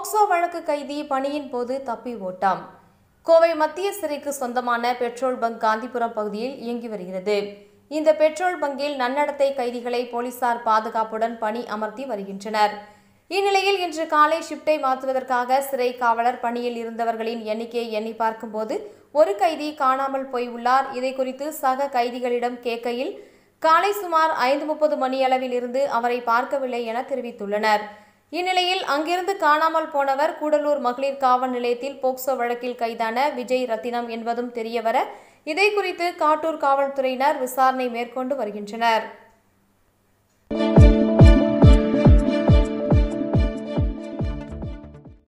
POCSO வழக்கு கைதி பணியின் போது தப்பி ஓட்டம் கோவை மத்திய சிறைக்கு சொந்தமான பெட்ரோல் பங்க் காந்திபுரம் பகுதியில் இயங்கி வருகிறது இந்த பெட்ரோல் பங்கில் நன்னடத்தை கைதிகளை போலீசார் பாதுகாப்புடன் பணி அமர்த்தி வருகின்றனர் இந்நிலையில் இன்று காலை ஷிப்டை மாற்றுவதற்காக சிறை காவலர் பணியில் இருந்தவர்களின் எண்ணிக்கையை எண்ணி பார்க்கும்போது ஒரு கைதி காணாமல் போய் உள்ளார் இதை குறித்து சக கைதிகளிடம் கேட்கையில் காலை சுமார் ஐந்து முப்பது மணியளவில் இருந்து அவரை பார்க்கவில்லை என தெரிவித்துள்ளனர் இந்நிலையில் அங்கிருந்து காணாமல் போனவர் கூடலூர் மகளிர் காவல் நிலையத்தில் போக்சோ வழக்கில் கைதான விஜய் ரத்தினம் என்பதும் தெரியவர இதை குறித்து காட்டூர் காவல்துறையினர் விசாரணை மேற்கொண்டு வருகின்றனர்